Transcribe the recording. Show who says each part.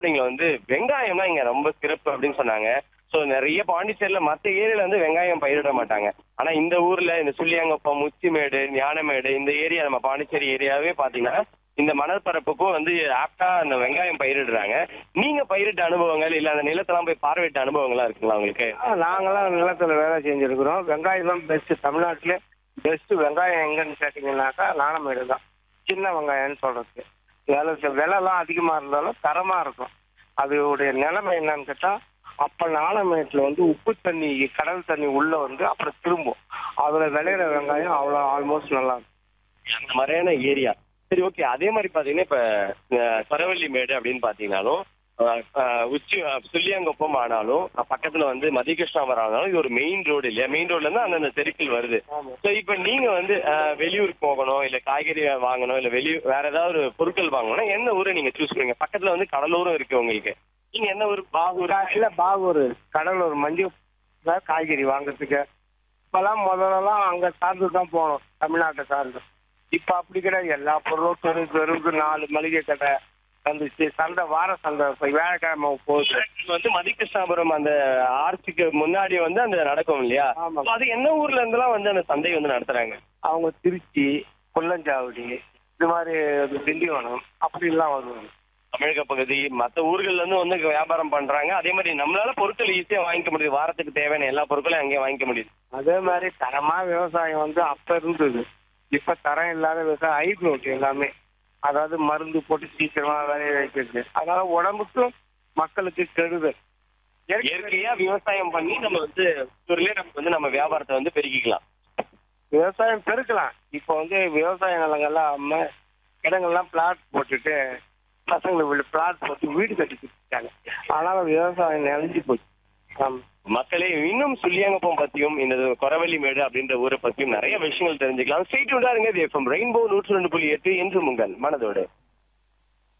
Speaker 1: நீங்க வந்து வெங்காயம்லாம் இங்க ரொம்ப சிறப்பு அப்படின்னு சொன்னாங்க சோ நிறைய பாண்டிச்சேரியில மத்த ஏரியால வந்து வெங்காயம் பயிரிட மாட்டாங்க ஆனா இந்த ஊர்ல இந்த சுள்ளியாங்குப்பம் முச்சிமேடு ஞானமேடு இந்த ஏரியா நம்ம பாண்டிச்சேரி ஏரியாவே பாத்தீங்கன்னா இந்த மணல் பரப்புக்கும் வந்து ஆப்டா அந்த வெங்காயம் பயிரிடுறாங்க நீங்க பயிரிட்ட அனுபவங்கள் இல்ல அந்த நிலத்தெல்லாம் போய் பார்வையிட்ட அனுபவங்கள்லாம் இருக்குங்களா உங்களுக்கு
Speaker 2: ஆ, நாங்களாம் நிலத்துல வேலை செஞ்சிருக்கிறோம் வெங்காயம் தான் பெஸ்ட் தமிழ்நாட்டிலே பெஸ்ட் வெங்காயம் எங்கன்னு கேட்டீங்கன்னாக்கா நாணமேடு தான் சின்ன வெங்காயம்னு சொல்றது விலை விலைலாம் அதிகமா இருந்தாலும் தரமா இருக்கும் அதோடைய நிலைமை என்னன்னு கேட்டா அப்ப நாணமேட்டில் வந்து உப்பு தண்ணி கடல் தண்ணி உள்ள வந்து அப்புறம் திரும்பும் அதுல விளையிற வெங்காயம் அவ்வளோ ஆல்மோஸ்ட் நல்லா இருக்கும்
Speaker 1: அந்த மாதிரியான ஏரியா சரி ஓகே அதே மாதிரி பாத்தீங்கன்னா இப்ப அஹ், சரவள்ளி மேடு அப்படின்னு பாத்தீங்கன்னாலும் அஹ், அஹ், உச்சி அஹ், சுள்ளியாங்குப்பம் ஆனாலும் அஹ், பக்கத்துல வந்து மதிகிருஷ்ணாபுரம் ஆனாலும் இது ஒரு மெயின் ரோடு இல்லையா மெயின் ரோட்ல இருந்து அந்தந்த தெருக்கள் வருது
Speaker 2: ஆமா.
Speaker 1: ஸோ இப்போ நீங்க வந்து அஹ், வெளியூருக்கு போகணும் இல்ல காய்கறி வாங்கணும் இல்ல வெளியூர் வேற ஏதாவது ஒரு பொருட்கள் வாங்கணும்னா எந்த ஊரை நீங்க சூஸ் பண்ணுவீங்க பக்கத்துல வந்து கடலூரும் இருக்கு உங்களுக்கு நீங்க என்ன ஊர் பாகூர்
Speaker 2: இல்ல பாகூர் கடலூர் மஞ்சு தான் காய்கறி வாங்குறதுக்கு இப்பெல்லாம் முதல்லலாம் அங்க சார்ந்து தான் போகணும் தமிழ்நாட்டை சார்ந்து இப்ப அப்படி கிடையாது எல்லா பொருளும் தெரு தெருவுக்கு நாலு மளிகை கடை வந்துச்சு சந்தை வார சந்தை இப்ப வியாழக்கிழமை போகுது
Speaker 1: இது வந்து மதிகிருஷ்ணாபுரம் அந்த ஆர்ச்சுக்கு முன்னாடி வந்து அந்த நடக்கும் இல்லையா
Speaker 2: ஆமா.
Speaker 1: So அது என்ன ஊர்ல இருந்தெல்லாம் வந்து அந்த சந்தை வந்து நடத்துறாங்க
Speaker 2: அவங்க திருச்சி கொல்லஞ்சாவடி இது மாதிரி திண்டிவனம் அப்படிலாம் வருவாங்க
Speaker 1: தமிழக பகுதி மத்த ஊர்கள்ல இருந்து வந்து வியாபாரம் பண்றாங்க அதே மாதிரி நம்மளால பொருட்கள் ஈஸியா வாங்கிக்க முடியுது வாரத்துக்கு தேவையான எல்லா பொருட்களையும் அங்கேயே வாங்கிக்க முடியுது
Speaker 2: அதே மாதிரி தரமா விவசாயம் வந்து அப்ப இருந்தது இப்ப தரம் இல்லாத விவசாயம் ஹைப்ரோட் எல்லாமே அதாவது மருந்து போட்டு சீக்கிரமா விளைய வைக்கிறது அதனால உடம்புக்கும் மக்களுக்கு கெடுதல்
Speaker 1: இயற்கையா விவசாயம் பண்ணி நம்ம வந்து ஊர்லயே நம்ம வந்து நம்ம வியாபாரத்தை வந்து பெருக்கிக்கலாம்
Speaker 2: விவசாயம் பெருக்கலாம் இப்போ வந்து விவசாய நிலங்கள்லாம் அம்ம இடங்கள்லாம் பிளாட் போட்டுட்டு பசங்களுக்கு பிளாட் போட்டு வீடு கட்டி கொடுத்துட்டாங்க அதனால விவசாயம் நினைஞ்சு போச்சு ஆமா
Speaker 1: மக்களே இன்னும் சுள்ளியாங்கப்பம் பத்தியும் இந்த கொரவள்ளி மேடு அப்படின்ற ஊரை பத்தியும் நிறைய விஷயங்கள் தெரிஞ்சுக்கலாம் ஸ்டேட் இருங்க இது எஃப்எம் ரெயின்போ நூற்று ரெண்டு புள்ளி எட்டு என்று உங்கள் மனதோடு